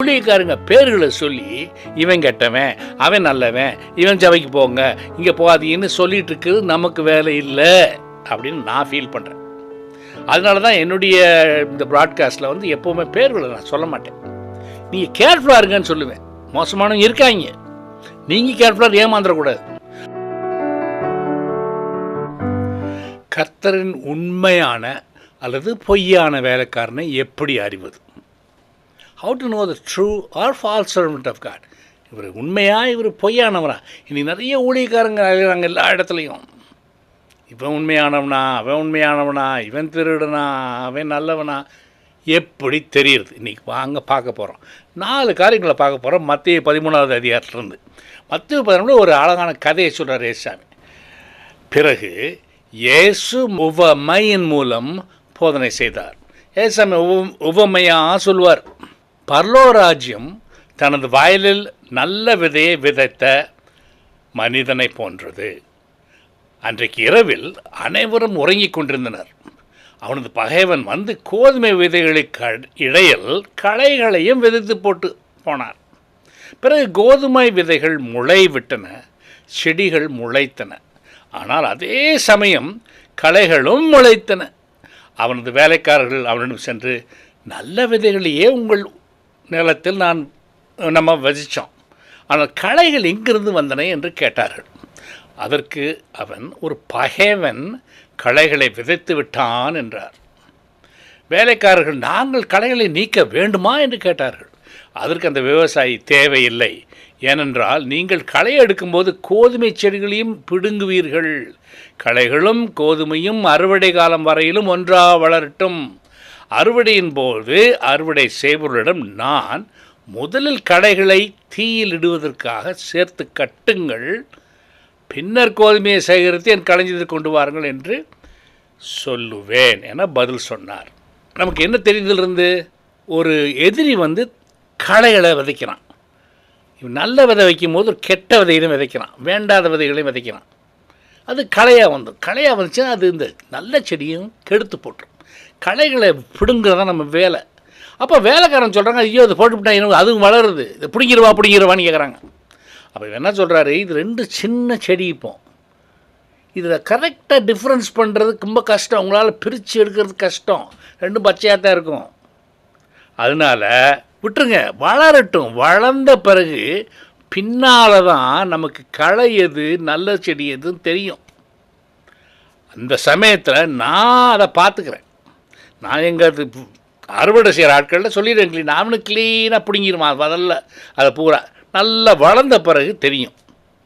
ஊழியக்காரங்க பேர்களை சொல்லி இவன் கெட்டவன் அவன் நல்லவன் இவன் சபைக்கு போங்க இங்கே போகாதீங்கன்னு சொல்லிட்டு இருக்கிறது நமக்கு வேலை இல்லை அப்படின்னு நான் ஃபீல் பண்ணுறேன் அதனால தான் என்னுடைய இந்த ப்ராட்காஸ்ட்டில் வந்து எப்போவுமே பேர்களை நான் சொல்ல மாட்டேன் நீங்கள் கேர்ஃபுல்லாக இருங்கன்னு சொல்லுவேன் மோசமானவங்க இருக்காங்க நீங்கள் கேர்ஃபுல்லாக ஏமாந்துடக்கூடாது கர்த்தரின் உண்மையான அல்லது பொய்யான வேலைக்காரனை எப்படி அறிவது how to know the true or false servant of God இவர் உண்மையா இவர் பொய்யானவரா இனி நிறைய ஊழியக்காரங்க அழைகிறாங்க எல்லா இடத்துலையும் இவன் உண்மையானவனா அவன் உண்மையானவனா இவன் திருடனா அவன் நல்லவனா எப்படி தெரியுது இன்றைக்கி வாங்க பார்க்க போகிறோம் நாலு காரியங்களை பார்க்க போகிறோம் மத்திய பதிமூணாவது அதிகாரத்துலேருந்து மத்திய பதினொன்று ஒரு அழகான கதையை சொல்கிறார் ஏசாமி பிறகு இயேசு உவமையின் மூலம் போதனை செய்தார் ஏசாமி உவ உவமையாக சொல்வார் பர்லோ ராஜ்யம் தனது வயலில் நல்ல விதையை விதைத்த மனிதனை போன்றது அன்றைக்கு இரவில் அனைவரும் உறங்கிக் கொண்டிருந்தனர் அவனது பகைவன் வந்து கோதுமை விதைகளை க இடையில் களைகளையும் விதைத்து போட்டு போனார் பிறகு கோதுமை விதைகள் முளை விட்டன செடிகள் முளைத்தன ஆனால் அதே சமயம் களைகளும் முளைத்தன அவனது வேலைக்காரர்கள் அவனிடம் சென்று நல்ல விதைகளையே உங்கள் நிலத்தில் நான் நம்ம வசித்தோம் ஆனால் களைகள் எங்கிருந்து வந்தன என்று கேட்டார்கள் அதற்கு அவன் ஒரு பகைவன் களைகளை விதைத்து விட்டான் என்றார் வேலைக்காரர்கள் நாங்கள் களைகளை நீக்க வேண்டுமா என்று கேட்டார்கள் அதற்கு அந்த விவசாயி தேவையில்லை ஏனென்றால் நீங்கள் களை எடுக்கும்போது கோதுமை செடிகளையும் பிடுங்குவீர்கள் களைகளும் கோதுமையும் அறுவடை காலம் வரையிலும் ஒன்றா வளரட்டும் அறுவடையின் போது அறுவடை செய்பவர்களிடம் நான் முதலில் களைகளை தீயில் இடுவதற்காக சேர்த்து கட்டுங்கள் பின்னர் கோதுமையை சேகரித்து என் களஞ்சியத்தை கொண்டு வாருங்கள் என்று சொல்லுவேன் என பதில் சொன்னார் நமக்கு என்ன தெரிந்ததிலிருந்து ஒரு எதிரி வந்து களைகளை விதைக்கிறான் இவன் நல்ல விதை வைக்கும் போது ஒரு கெட்ட விதைகளையும் விதைக்கிறான் வேண்டாத விதைகளையும் விதைக்கிறான் அது களையாக வந்துடும் களையாக வந்துச்சுன்னா அது இந்த நல்ல செடியும் கெடுத்து போட்டுரும் களைகளை பிடுங்குறதான் நம்ம வேலை அப்போ வேலைக்காரன் சொல்கிறாங்க ஐயோ அது போட்டுவிட்டா எனக்கு அதுவும் வளருது இது பிடிங்கிருவா பிடிங்கிருவான்னு கேட்குறாங்க அப்போ என்ன சொல்கிறாரு இது ரெண்டு சின்ன செடி இப்போ இதில் கரெக்டாக டிஃப்ரென்ஸ் பண்ணுறது ரொம்ப கஷ்டம் உங்களால் பிரித்து எடுக்கிறது கஷ்டம் ரெண்டும் பச்சையாக தான் இருக்கும் அதனால் விட்டுருங்க வளரட்டும் வளர்ந்த பிறகு பின்னால் தான் நமக்கு களை எது நல்ல செடி எதுன்னு தெரியும் அந்த சமயத்தில் நான் அதை பார்த்துக்கிறேன் நான் எங்கள் அறுவடை செய்கிற ஆட்களில் சொல்லிடுறேன் க்ளீன் நானும் க்ளீனாக பிடிங்கிருமா முதல்ல அதை பூரா நல்லா வளர்ந்த பிறகு தெரியும்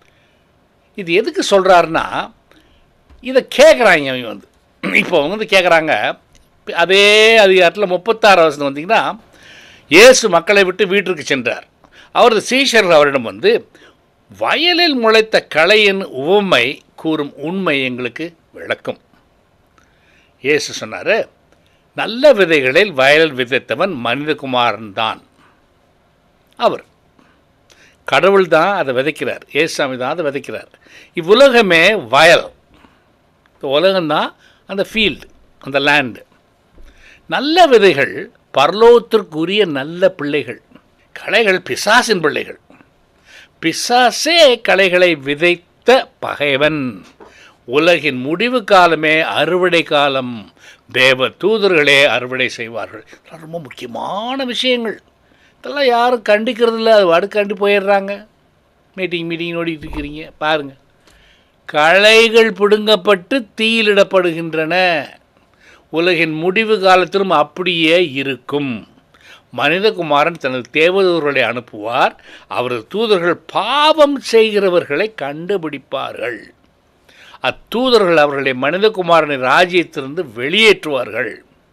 இது எதுக்கு சொல்கிறாருன்னா இதை கேட்குறாங்க அவங்க வந்து இப்போ அவங்க வந்து கேட்குறாங்க அதே அதிகாரத்தில் முப்பத்தாறு வருஷம் வந்தீங்கன்னா இயேசு மக்களை விட்டு வீட்டிற்கு சென்றார் அவரது சீஷர்கள் அவரிடம் வந்து வயலில் முளைத்த களையின் உவமை கூறும் உண்மை எங்களுக்கு விளக்கும் இயேசு சொன்னார் நல்ல விதைகளில் வயலில் விதைத்தவன் மனிதகுமாரன் தான் அவர் கடவுள் தான் அதை விதைக்கிறார் ஏசாமி தான் அதை விதைக்கிறார் இவ்வுலகமே வயல் இந்த உலகம்தான் அந்த ஃபீல்டு அந்த லேண்டு நல்ல விதைகள் பரலோகத்திற்குரிய நல்ல பிள்ளைகள் களைகள் பிசாசின் பிள்ளைகள் பிசாசே களைகளை விதைத்த பகைவன் உலகின் முடிவு காலமே அறுவடை காலம் தேவ தூதர்களே அறுவடை செய்வார்கள் இதெல்லாம் ரொம்ப முக்கியமான விஷயங்கள் இதெல்லாம் யாரும் கண்டிக்கிறது இல்லை அது வாடு கண்டு போயிடுறாங்க மீட்டிங் மீட்டிங் ஓடிட்டு இருக்கிறீங்க பாருங்கள் களைகள் பிடுங்கப்பட்டு தீயிலிடப்படுகின்றன உலகின் முடிவு காலத்திலும் அப்படியே இருக்கும் மனிதகுமாரன் தனது தேவதூர்களை அனுப்புவார் அவரது தூதர்கள் பாவம் செய்கிறவர்களை கண்டுபிடிப்பார்கள் அத்தூதர்கள் அவர்களை மனிதகுமாரனை ராஜ்யத்திலிருந்து வெளியேற்றுவார்கள்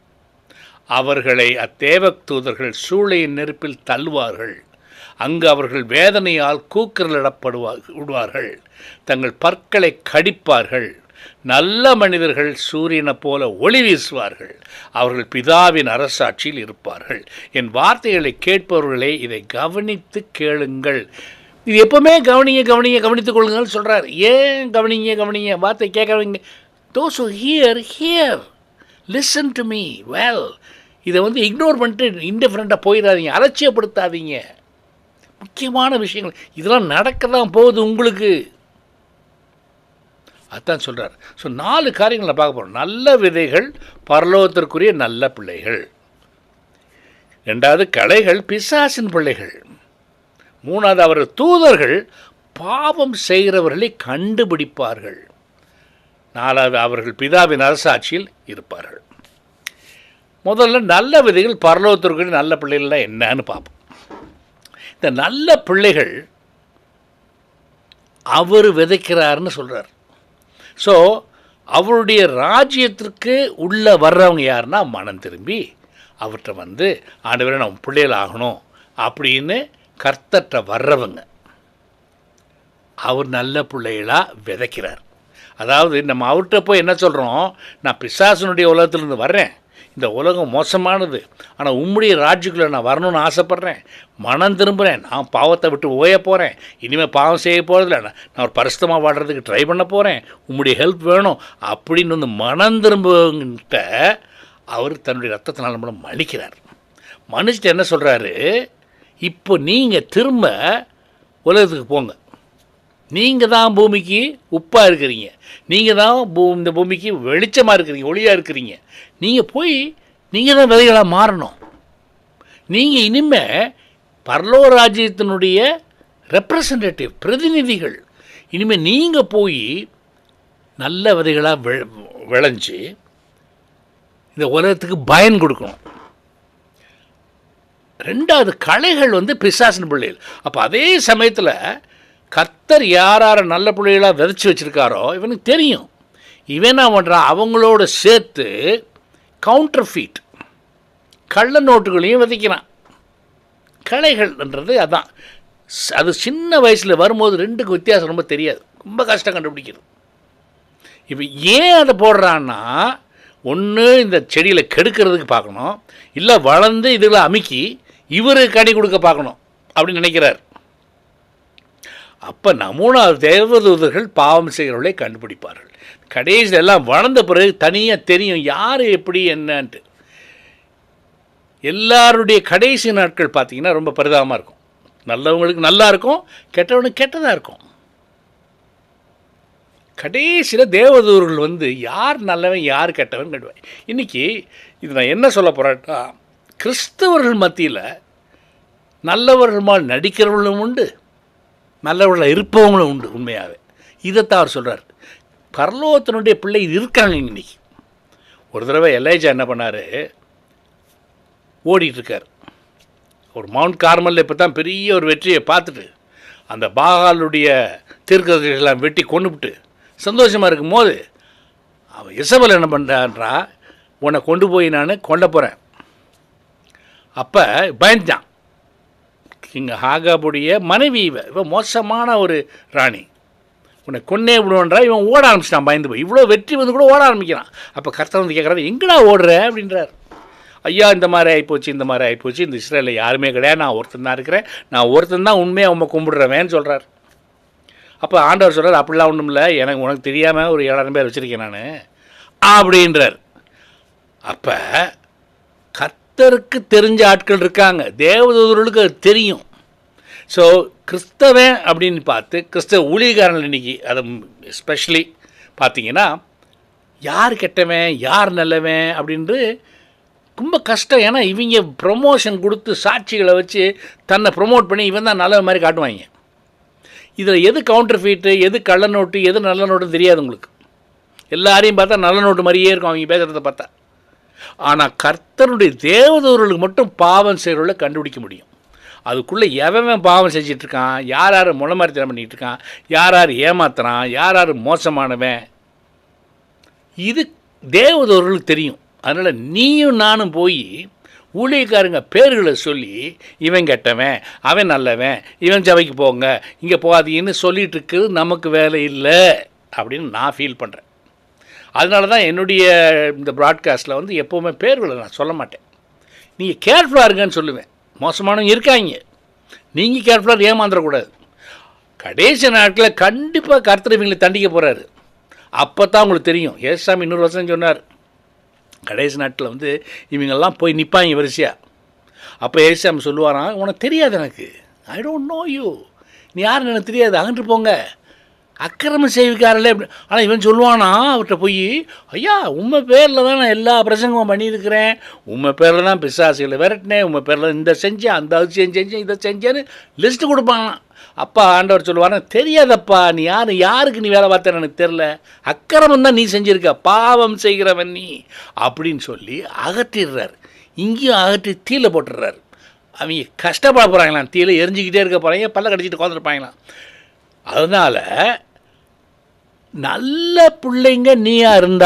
அவர்களை அத்தேவ தூதர்கள் சூளையின் நெருப்பில் தள்ளுவார்கள் அங்கு அவர்கள் வேதனையால் கூக்குரலிடப்படுவார் விடுவார்கள் தங்கள் பற்களை கடிப்பார்கள் நல்ல மனிதர்கள் சூரியனைப் போல ஒளி வீசுவார்கள் அவர்கள் பிதாவின் அரசாட்சியில் இருப்பார்கள் என் வார்த்தைகளை கேட்பவர்களே இதை கவனித்து கேளுங்கள் இது எப்பவுமே கவனிங்க கவனிங்க கவனித்துக் கொள்ளுங்கள் சொல்கிறார் ஏன் கவனிங்க கவனிங்க வார்த்தை கேட்கறவங்க those here here listen to me well இதை வந்து இக்னோர் பண்ணிட்டு இன்டிஃபரெண்ட்டாக போயிடாதீங்க அலட்சியப்படுத்தாதீங்க முக்கியமான விஷயங்கள் இதெல்லாம் நடக்க தான் போகுது உங்களுக்கு அதான் சொல்கிறார் ஸோ நாலு காரியங்களை பார்க்க போகிறோம் நல்ல விதைகள் பரலோகத்திற்குரிய நல்ல பிள்ளைகள் ரெண்டாவது கலைகள் பிசாசின் பிள்ளைகள் மூணாவது அவர் தூதர்கள் பாவம் செய்கிறவர்களை கண்டுபிடிப்பார்கள் நாலாவது அவர்கள் பிதாவின் அரசாட்சியில் இருப்பார்கள் முதல்ல நல்ல விதைகள் பரலோகத்திற்கு நல்ல பிள்ளைகள்லாம் என்னன்னு பார்ப்போம் இந்த நல்ல பிள்ளைகள் அவர் விதைக்கிறாருன்னு சொல்கிறார் ஸோ அவருடைய ராஜ்யத்திற்கு உள்ளே வர்றவங்க யாருன்னா மனம் திரும்பி அவர்கிட்ட வந்து ஆண்டவரே நம்ம பிள்ளைகள் ஆகணும் அப்படின்னு கர்த்தர்கிட்ட வர்றவங்க அவர் நல்ல பிள்ளைகளாக விதைக்கிறார் அதாவது நம்ம அவர்கிட்ட போய் என்ன சொல்கிறோம் நான் பிசாசனுடைய உலகத்திலேருந்து வர்றேன் இந்த உலகம் மோசமானது ஆனால் உம்முடைய ராஜ்யக்குள்ளே நான் வரணும்னு ஆசைப்பட்றேன் மனம் திரும்புகிறேன் நான் பாவத்தை விட்டு ஓய போகிறேன் இனிமேல் பாவம் செய்ய போகிறதில்ல நான் நான் ஒரு பரிசுத்தமாக வாடுறதுக்கு ட்ரை பண்ண போகிறேன் உம்முடைய ஹெல்ப் வேணும் அப்படின்னு வந்து மனம் திரும்புகிட்ட அவர் தன்னுடைய ரத்தத்தினால் நம்மளை மன்னிக்கிறார் மன்னிச்சுட்டு என்ன சொல்கிறாரு இப்போ நீங்கள் திரும்ப உலகத்துக்கு போங்க நீங்கள் தான் பூமிக்கு உப்பாக இருக்கிறீங்க நீங்கள் தான் பூ இந்த பூமிக்கு வெளிச்சமாக இருக்கிறீங்க ஒளியாக இருக்கிறீங்க நீங்கள் போய் நீங்கள் தான் விதைகளாக மாறணும் நீங்கள் இனிமே பரலோக ராஜ்யத்தினுடைய ரெப்ரசன்டேட்டிவ் பிரதிநிதிகள் இனிமேல் நீங்கள் போய் நல்ல விதைகளாக வெ விளைஞ்சு இந்த உலகத்துக்கு பயன் கொடுக்கணும் ரெண்டாவது கலைகள் வந்து பிசாசின் பிள்ளைகள் அப்போ அதே சமயத்தில் கர்த்தர் யார் யாரை நல்ல பிள்ளைகளாக விதைச்சி வச்சுருக்காரோ இவனுக்கு தெரியும் இவன் என்ன பண்ணுறான் அவங்களோட சேர்த்து கவுண்டர் ஃபீட் கள்ள நோட்டுகளையும் விதைக்கிறான் கலைகள்ன்றது அதான் ஸ்- அது சின்ன வயசில் வரும்போது ரெண்டுக்கு வித்தியாசம் ரொம்ப தெரியாது ரொம்ப கஷ்டம் கண்டுபிடிக்கிறது இப்போ ஏன் அதை போடுறான்னா ஒன்று இந்த செடியில் கெடுக்கிறதுக்கு பார்க்கணும் இல்லை வளர்ந்து இதில் அமுக்கி இவர் கனி கொடுக்க பார்க்கணும் அப்படின்னு நினைக்கிறார் அப்போ மூணாவது தேவதூதர்கள் பாவம் செய்கிறவர்களை கண்டுபிடிப்பார்கள் கடைசியில் எல்லாம் வளர்ந்த பிறகு தனியாக தெரியும் யார் எப்படி என்னன்ட்டு எல்லாருடைய கடைசி நாட்கள் பார்த்தீங்கன்னா ரொம்ப பரிதாபமாக இருக்கும் நல்லவங்களுக்கு நல்லா இருக்கும் கெட்டவனுக்கு கெட்டதாக இருக்கும் கடைசியில் தேவதூர்கள் வந்து யார் நல்லவன் யார் கெட்டவன் கண்டுவேன் இன்றைக்கி இது நான் என்ன சொல்ல போகிறேன்னா கிறிஸ்தவர்கள் மத்தியில் நல்லவர்கள் மாதிரி நடிக்கிறவர்களும் உண்டு நல்லவர்களாக இருப்பவங்களும் உண்டு உண்மையாகவே இதைத்தான் அவர் சொல்கிறார் பரலோகத்தினுடைய பிள்ளை இருக்காங்க இன்னைக்கு ஒரு தடவை எல்ஐஜா என்ன பண்ணார் ஓடிட்டுருக்கார் ஒரு மவுண்ட் கார்மலில் இப்போ தான் பெரிய ஒரு வெற்றியை பார்த்துட்டு அந்த பாகாலுடைய தீர்க்கதரிசிகளெல்லாம் வெட்டி கொண்டுவிட்டு சந்தோஷமாக இருக்கும்போது அவன் இசபல் என்ன பண்ணுறான்றா உன்னை கொண்டு போய் நான் கொண்ட போகிறேன் அப்போ பயந்தான் இங்கே ஹாகாபுடைய மனைவி இவ இவன் மோசமான ஒரு ராணி உன்னை கொன்னே விடுவோன்றா இவன் ஓட ஆரம்பிச்சிட்டான் பயந்து போய் இவ்வளோ வெற்றி வந்து கூட ஓட ஆரம்பிக்கிறான் அப்போ கர்த்தர் வந்து கேட்குறாரு எங்கடா ஓடுற அப்படின்றார் ஐயா இந்த மாதிரி ஆகிப்போச்சு இந்த மாதிரி ஆகிப்போச்சு இந்த இஸ்ரேலில் யாருமே கிடையாது நான் ஒருத்தன் தான் இருக்கிறேன் நான் ஒருத்தன் தான் உண்மையாக உண்மை கும்பிடுறவேன்னு சொல்கிறார் அப்போ ஆண்டவர் சொல்கிறார் அப்படிலாம் ஒன்றும் இல்லை எனக்கு உனக்கு தெரியாமல் ஒரு ஏழாயிரம் பேர் வச்சுருக்கேன் நான் அப்படின்றார் அப்போ கர்த்தருக்கு தெரிஞ்ச ஆட்கள் இருக்காங்க தேவதூதர்களுக்கு அது தெரியும் ஸோ கிறிஸ்தவன் அப்படின்னு பார்த்து கிறிஸ்தவ ஊழியக்காரன் இன்னைக்கு அதை ஸ்பெஷலி பார்த்தீங்கன்னா யார் கெட்டவன் யார் நல்லவன் அப்படின்று ரொம்ப கஷ்டம் ஏன்னா இவங்க ப்ரொமோஷன் கொடுத்து சாட்சிகளை வச்சு தன்னை ப்ரொமோட் பண்ணி இவன் தான் நல்ல மாதிரி காட்டுவாங்க இதில் எது கவுண்டர் ஃபீட்டு எது கள்ள நோட்டு எது நல்ல நோட்டுன்னு தெரியாது உங்களுக்கு எல்லாரையும் பார்த்தா நல்ல நோட்டு மாதிரியே இருக்கும் அவங்க பேசுகிறத பார்த்தா ஆனால் கர்த்தருடைய தேவதூர்களுக்கு மட்டும் பாவம் செய்கிறவர்களை கண்டுபிடிக்க முடியும் அதுக்குள்ளே எவன் பாவம் செஞ்சிட்டு இருக்கான் யார் யார் முளமாரித்தனம் பண்ணிகிட்டு இருக்கான் யார் யார் ஏமாத்துறான் யார் யார் மோசமானவன் இது தேவதூர்களுக்கு தெரியும் அதனால் நீயும் நானும் போய் ஊழியக்காரங்க பேர்களை சொல்லி இவன் கெட்டவன் அவன் நல்லவன் இவன் சபைக்கு போங்க இங்கே போகாதீங்கன்னு சொல்லிட்டு இருக்கிறது நமக்கு வேலை இல்லை அப்படின்னு நான் ஃபீல் பண்ணுறேன் அதனால தான் என்னுடைய இந்த ப்ராட்காஸ்ட்டில் வந்து எப்போவுமே பேர்களை நான் சொல்ல மாட்டேன் நீங்கள் கேர்ஃபுல்லாக இருங்கன்னு சொல்லுவேன் மோசமானவங்க இருக்காங்க நீங்கள் கேர்ஃபுல்லாக ஏமாந்துடக்கூடாது கடைசி நாட்களில் கண்டிப்பாக கர்த்தர் இவங்களை தண்டிக்க போகிறாரு அப்போ தான் உங்களுக்கு தெரியும் ஏசாமி இன்னொரு வருஷம் சொன்னார் கடைசி நாட்டில் வந்து இவங்கெல்லாம் போய் நிற்பாங்க வரிசையாக அப்போ ஏசாமி சொல்லுவாராம் உனக்கு தெரியாது எனக்கு ஐ டோன்ட் நோ யூ நீ யாருன்னு எனக்கு தெரியாது அகன்று போங்க அக்கிரம செய்விக்காரலே அப்படி ஆனால் இவன் சொல்லுவானா அவர்கிட்ட போய் ஐயா உண்மை பேரில் தான் நான் எல்லா பிரசங்கமும் பண்ணியிருக்கிறேன் உண்மை பேரில் தான் பிசாசுகளை விரட்டினேன் உண்மை பேரில் இந்த செஞ்சேன் அந்த அதிசயம் செஞ்சேன் இதை செஞ்சேன்னு லிஸ்ட்டு கொடுப்பாங்களாம் அப்பா ஆண்டவர் சொல்லுவாரா தெரியாதப்பா நீ யார் யாருக்கு நீ வேலை பார்த்த எனக்கு தெரில அக்கிரமம் தான் நீ செஞ்சிருக்க பாவம் செய்கிறவன் நீ அப்படின்னு சொல்லி அகற்றிடுறாரு இங்கேயும் அகற்றி தீல போட்டுடுறாரு அவங்க கஷ்டப்பட போகிறாங்களாம் தீல எரிஞ்சிக்கிட்டே இருக்க போகிறாங்க பல்ல கடிச்சிட்டு உட்காந்துருப்பாங்களாம் அதனால் நல்ல பிள்ளைங்க நீயா இருந்தா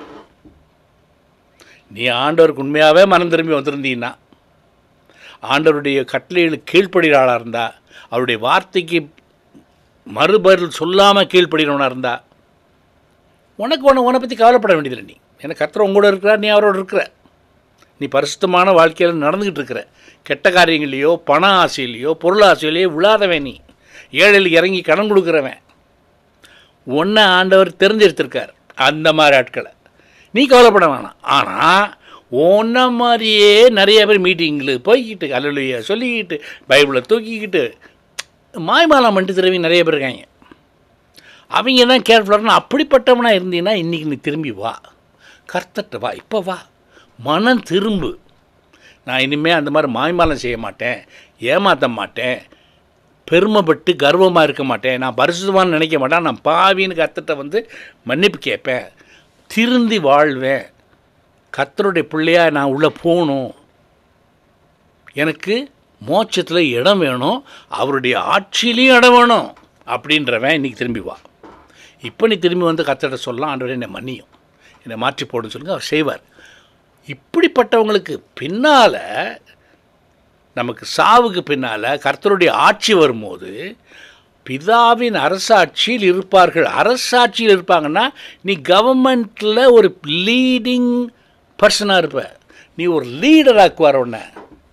நீ ஆண்டவருக்கு உண்மையாகவே மனம் திரும்பி வந்திருந்தீன்னா ஆண்டவருடைய கட்டளைகளுக்கு கீழ்ப்படுகிற ஆளாக இருந்தா அவருடைய வார்த்தைக்கு மறுபதில் சொல்லாமல் கீழ்ப்படுகிறவனாக இருந்தா உனக்கு உன உன்னை பற்றி கவலைப்பட வேண்டியதில்லை நீ ஏன்னா கர்த்தர் உங்களோட இருக்கிறார் நீ அவரோட இருக்கிற நீ பரிசுத்தமான வாழ்க்கையில் நடந்துக்கிட்டு இருக்கிற கெட்ட காரியங்களையோ பண ஆசையிலையோ பொருள் ஆசையிலையோ விழாதவன் நீ ஏழையில் இறங்கி கடன் கொடுக்குறவன் ஒன்றை ஆண்டவர் தெரிஞ்செடுத்திருக்கார் அந்த மாதிரி ஆட்களை நீ கவலைப்பட வேணாம் ஆனால் ஒன்றை மாதிரியே நிறைய பேர் மீட்டிங்கில் போய்கிட்டு அலுவலிய சொல்லிக்கிட்டு பைபிளை தூக்கிக்கிட்டு மாய்மாலாம் பண்ணிட்டு திரும்பி நிறைய பேர் இருக்காங்க அவங்க தான் கேர்ஃபுல்லாக அப்படிப்பட்டவனா இருந்தீங்கன்னா இன்றைக்கி நீ திரும்பி வா கர்த்தட்ட வா இப்போ வா மனம் திரும்பு நான் இனிமேல் அந்த மாதிரி மாய்மாலம் செய்ய மாட்டேன் ஏமாற்ற மாட்டேன் பெருமைப்பட்டு கர்வமாக இருக்க மாட்டேன் நான் பரிசுத்தமானு நினைக்க மாட்டேன் நான் பாவின்னு கர்த்தட்ட வந்து மன்னிப்பு கேட்பேன் திருந்தி வாழ்வேன் கர்த்தருடைய பிள்ளையா நான் உள்ளே போகணும் எனக்கு மோட்சத்தில் இடம் வேணும் அவருடைய ஆட்சியிலையும் இடம் வேணும் அப்படின்றவன் இன்றைக்கி திரும்பி வா இப்போ நீ திரும்பி வந்து கர்த்தர்கிட்ட சொல்லலாம் ஆண்டவரே என்னை மன்னியும் என்னை மாற்றி போடுன்னு சொல்லுங்க அவர் செய்வார் இப்படிப்பட்டவங்களுக்கு பின்னால் நமக்கு சாவுக்கு பின்னால் கர்த்தருடைய ஆட்சி வரும்போது பிதாவின் அரசாட்சியில் இருப்பார்கள் அரசாட்சியில் இருப்பாங்கன்னா நீ கவர்மெண்ட்டில் ஒரு லீடிங் பர்சனாக இருப்ப நீ ஒரு லீடராக்குவார் உன்னை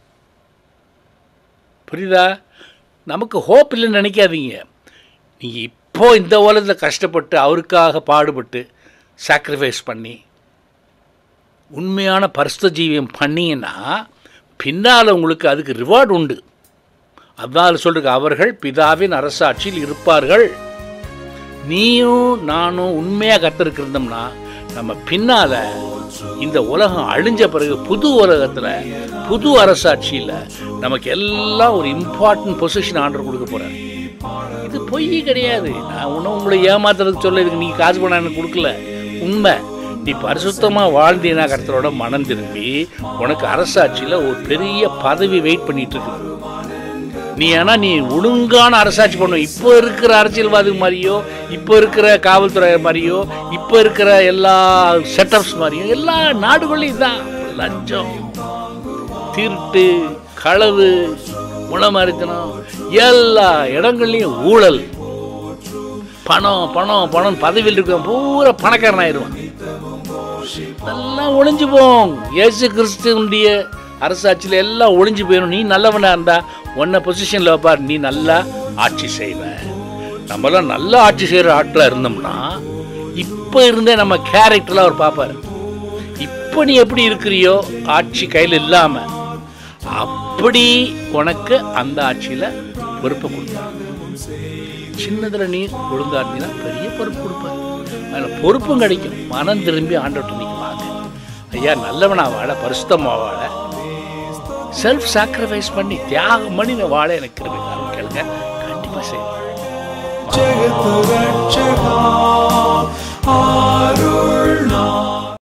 புரியுதா நமக்கு ஹோப் இல்லைன்னு நினைக்காதீங்க நீங்கள் இப்போ இந்த உலகத்தில் கஷ்டப்பட்டு அவருக்காக பாடுபட்டு சாக்ரிஃபைஸ் பண்ணி உண்மையான பரிசுத்த ஜீவியம் பண்ணீங்கன்னா பின்னால் உங்களுக்கு அதுக்கு ரிவார்டு உண்டு அதான் சொல்லிருக்கு அவர்கள் பிதாவின் அரசாட்சியில் இருப்பார்கள் நீயும் நானும் உண்மையாக கத்திருக்கு இருந்தோம்னா நம்ம பின்னால் இந்த உலகம் அழிஞ்ச பிறகு புது உலகத்தில் புது அரசாட்சியில் நமக்கு எல்லாம் ஒரு இம்பார்ட்டன்ட் பொசிஷன் ஆர்டர் கொடுக்க போகிறார் இது பொய் கிடையாது நான் ஒன்றும் உங்களை ஏமாத்துறதுக்கு சொல்ல இதுக்கு நீங்கள் காசு பண்ண எனக்கு கொடுக்கல உண்மை நீ பரிசுத்தமாக வாழ்ந்தீனா கருத்தரோட மனம் திரும்பி உனக்கு அரசாட்சியில் ஒரு பெரிய பதவி வெயிட் பண்ணிட்டு இருக்குது நீ ஏன்னா நீ ஒழுங்கான அரசாட்சி பண்ணும் இப்போ இருக்கிற அரசியல்வாதி மாதிரியோ இப்போ இருக்கிற காவல்துறை மாதிரியோ இப்போ இருக்கிற எல்லா செட்டப்ஸ் மாதிரியும் எல்லா நாடுகளையும் தான் லஞ்சம் திருட்டு களவு முளமரித்தனம் எல்லா இடங்கள்லையும் ஊழல் பணம் பணம் பணம் பதவியில் இருக்க பூரா பணக்காரன் ஆயிடுவான் எல்லாம் ஒளிஞ்சு போம் இயேசு கிறிஸ்துவனுடைய அரசாட்சியில் எல்லாம் ஒளிஞ்சு போயிடும் நீ நல்லவனா இருந்தா உன்னை பொசிஷனில் வைப்பார் நீ நல்லா ஆட்சி செய்வ நம்மளாம் நல்லா ஆட்சி செய்கிற ஆட்களாக இருந்தோம்னா இப்போ இருந்தே நம்ம கேரக்டரில் அவர் பார்ப்பார் இப்போ நீ எப்படி இருக்கிறியோ ஆட்சி கையில் இல்லாமல் அப்படி உனக்கு அந்த ஆட்சியில் பொறுப்பை கொடுப்பார் சின்னதில் நீ ஒழுங்கா இருந்தீங்கன்னா பெரிய பொறுப்பு கொடுப்பார் அதில் பொறுப்பும் கிடைக்கும் மனம் திரும்பி ஆண்டோட்டு நீங்கள் வாங்க ஐயா நல்லவனா வாழ பரிசுத்தமா வாழ செல்ஃப் சாக்ரிஃபைஸ் பண்ணி தியாகம் பண்ணி நான் வாழ எனக்கு கிருபை தாரும் கேளுங்க கண்டிப்பாக செய்வேன் ಜಗತ್ತು ರಕ್ಷ